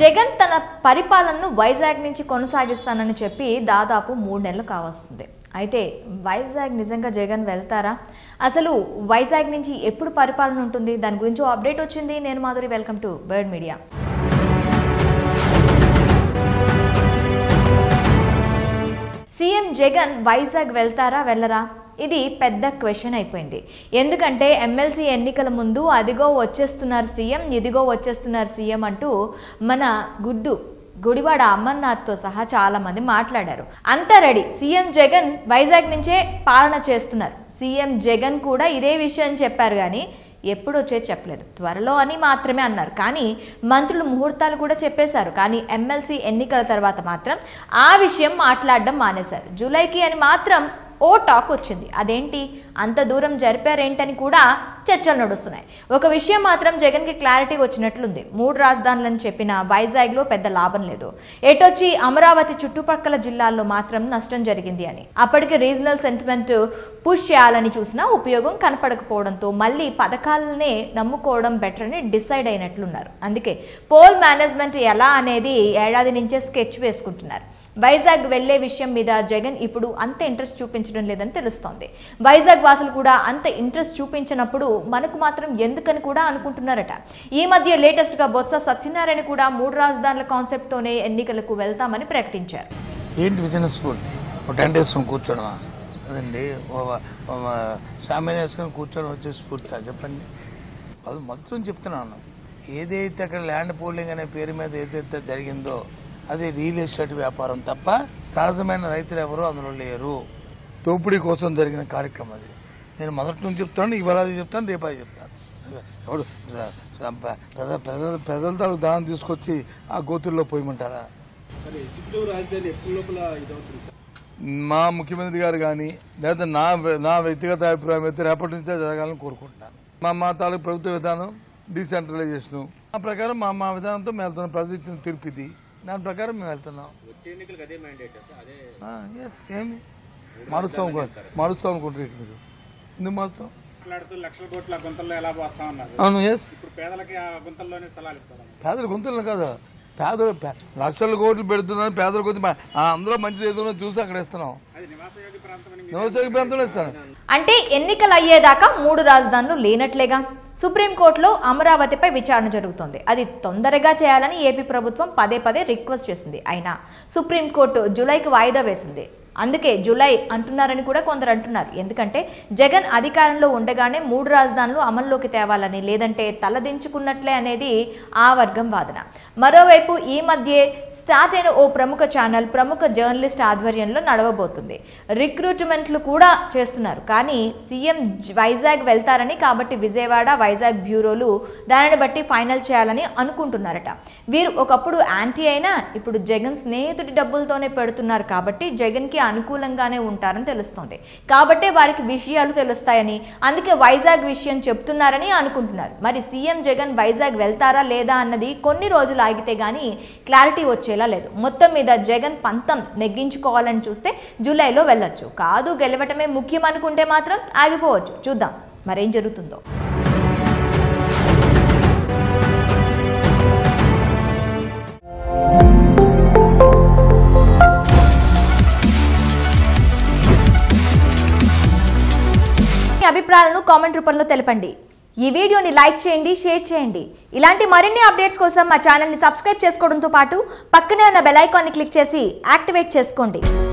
జగన్ తన పరిపాలనను వైజాగ్ నుంచి కొనసాగిస్తానని చెప్పి దాదాపు మూడు నెలలు కావస్తుంది అయితే వైజాగ్ నిజంగా జగన్ వెళ్తారా అసలు వైజాగ్ నుంచి ఎప్పుడు పరిపాలన ఉంటుంది దాని గురించి ఓ అప్డేట్ వచ్చింది నేను Madhuri welcome to bird media CM Jagan Vizag వెళ్తారా వెళ్ళరా ఇది పెద్ద క్వశ్చన్ అయిపోయింది ఎందుకంటే ఎమ్మెల్సీ ఎన్నికల ముందు అదిగో వచ్చేస్తున్నారు సీఎం ఇదిగో వచ్చేస్తున్నారు సీఎం అంటూ మన గుడ్డు గుడివాడ అమర్నాథ్తో సహా చాలా మంది మాట్లాడారు అంతా రెడీ సీఎం జగన్ వైజాగ్ నుంచే పాలన చేస్తున్నారు సీఎం జగన్ కూడా ఇదే విషయం చెప్పారు కానీ ఎప్పుడు వచ్చేది చెప్పలేదు త్వరలో అని మాత్రమే అన్నారు కానీ మంత్రులు ముహూర్తాలు కూడా చెప్పేశారు కానీ ఎమ్మెల్సీ ఎన్నికల తర్వాత మాత్రం ఆ విషయం మాట్లాడడం మానేశారు జూలైకి అని మాత్రం ఓ టాక్ వచ్చింది అదేంటి అంత దూరం జరిపారేంటని కూడా చర్చలు నడుస్తున్నాయి ఒక విషయం మాత్రం జగన్కి క్లారిటీ వచ్చినట్లుంది మూడు రాజధానులని చెప్పిన వైజాగ్లో పెద్ద లాభం లేదు ఎటొచ్చి అమరావతి చుట్టుపక్కల జిల్లాల్లో మాత్రం నష్టం జరిగింది అని అప్పటికి రీజనల్ సెంటిమెంట్ పుష్ చేయాలని చూసినా ఉపయోగం కనపడకపోవడంతో మళ్ళీ పథకాలనే నమ్ముకోవడం బెటర్ అని డిసైడ్ అయినట్లున్నారు అందుకే పోల్ మేనేజ్మెంట్ ఎలా అనేది ఏడాది నుంచే స్కెచ్ వేసుకుంటున్నారు వైజాగ్ వెళ్లే విషయం మీద జగన్ ఇప్పుడు అంత ఇంట్రెస్ట్ చూపించడం లేదని తెలుస్తోంది వైజాగ్ వాసులు కూడా అంత ఇంట్రెస్ట్ చూపించినప్పుడు మనకు మాత్రం ఎందుకని కూడా అనుకుంటున్నారట ఈ మధ్య లేటెస్ట్గా బొత్స సత్యనారాయణ కూడా మూడు రాజధానుల కాన్సెప్ట్తోనే ఎన్నికలకు వెళ్తామని ప్రకటించారు ఏంటి విజన స్ఫూర్తి ఒక టెంట్ వేసుకొని కూర్చోడమా అదండి సామాన్య వేసుకొని కూర్చోడం వచ్చే స్ఫూర్తి చెప్పండి అది మొదటి నుంచి చెప్తున్నాను ఏదైతే అక్కడ ల్యాండ్ పోలింగ్ అనే పేరు మీద ఏదైతే జరిగిందో అది రియల్ ఎస్టేట్ వ్యాపారం తప్ప సహజమైన రైతులు ఎవరు అందులో లేరు దోపిడీ కోసం జరిగిన కార్యక్రమం అది నేను మొదటి నుంచి చెప్తాను ఇవాళ అది చెప్తాను రేపు అది చెప్తాను ఎవడు ప్రజల ప్రజల ప్రజల తాలూకు దానం తీసుకొచ్చి ఆ గోతుల్లో పోయమంటారా సరే ఎగ్జిక్యూటివ్ రాజధాని ఎప్పుడు లోపల ఇదవుతుంది సార్ మా ముఖ్యమంత్రి గారు కానీ లేదా నా నా వ్యక్తిగత అభిప్రాయం అయితే రేపటి నుంచే జరగాలని కోరుకుంటున్నాను మా మా తాలూకు ప్రభుత్వ విధానం డీసెంట్రలైజేషన్ ఆ ప్రకారం మా మా విధానంతో మేము వెళ్తున్నాం ప్రజలు ఇచ్చిన తీర్పు ఇది దాని ప్రకారం మేము వెళ్తున్నాం వచ్చే ఎన్నికలకు అదే మ్యాండేట్ సార్ అదే ఎస్ ఏమి మారుస్తాం అనుకో- మారుస్తాం అనుకుంటారు మీరు ఎందుకు మారుస్తాం మాట్లాడుతూ లక్షల కోట్ల గుంతల్లో ఎలా పోస్తా ఉన్నారు అవును ఎస్ ఇప్పుడు పేదలకి ఆ గుంతల్లోనే స్థలాలు ఇస్తారు పేదల గుంతలు కదా పేదలు పే- లక్షల కోట్లు పెడుతున్నారు పేదల కొద్ది అందరూ మంచిది ఏదో చూసి అక్కడ ఇస్తున్నాం అది నివాసయోగ్య ప్రాంతం అని నివస ప్రాంతంలో ఇస్తాను అంటే ఎన్నికలు అయ్యేదాకా మూడు రాజధానులు లేనట్లేగా సుప్రీంకోర్టులో అమరావతిపై విచారణ జరుగుతోంది అది తొందరగా చేయాలని ఏపీ ప్రభుత్వం పదే పదే రిక్వెస్ట్ చేసింది అయినా సుప్రీంకోర్టు జూలైకి వాయిదా వేసింది అందుకే జూలై అంటున్నారని కూడా కొందరు అంటున్నారు ఎందుకంటే జగన్ అధికారంలో ఉండగానే మూడు రాజధానులు అమల్లోకి తేవాలని లేదంటే తలదించుకున్నట్లే అనేది ఆ వర్గం వాదన మరోవైపు ఈ మధ్యే స్టార్ట్ అయిన ఓ ప్రముఖ ఛానల్ ప్రముఖ జర్నలిస్ట్ ఆధ్వర్యంలో నడవబోతుంది రిక్రూట్మెంట్లు కూడా చేస్తున్నారు కానీ సీఎం జ- వైజాగ్ వెళ్తారని కాబట్టి విజయవాడ వైజాగ్ బ్యూరోలు దానిని బట్టి ఫైనల్ చేయాలని అనుకుంటున్నారట వీరు ఒకప్పుడు యాంటీ అయినా ఇప్పుడు జగన్ స్నేహితుడి డబ్బులతోనే పెడుతున్నారు కాబట్టి జగన్కి అనుకూలంగానే ఉంటారని తెలుస్తోంది కాబట్టే వారికి విషయాలు తెలుస్తాయని అందుకే వైజాగ్ విషయం చెప్తున్నారని అనుకుంటున్నారు మరి సీఎం జగన్ వైజాగ్ వెళ్తారా లేదా అన్నది కొన్ని రోజులు ఆగితే గానీ క్లారిటీ వచ్చేలా లేదు మొత్తం మీద జగన్ పంతం నెగ్గించుకోవాలని చూస్తే జూలైలో వెళ్ళొచ్చు కాదు గెలవటమే ముఖ్యం అనుకుంటే మాత్రం ఆగిపోవచ్చు చూద్దాం మరేం జరుగుతుందో మీ అభిప్రాయాలను కామెంట్ రూపంలో తెలపండి ఈ వీడియోని లైక్ చేయండి షేర్ చేయండి ఇలాంటి మరిన్ని అప్డేట్స్ కోసం మా ఛానల్ని సబ్స్క్రైబ్ చేసుకోవడంతో పాటు పక్కనే ఉన్న బెల్ ఐకాన్ని క్లిక్ చేసి యాక్టివేట్ చేసుకోండి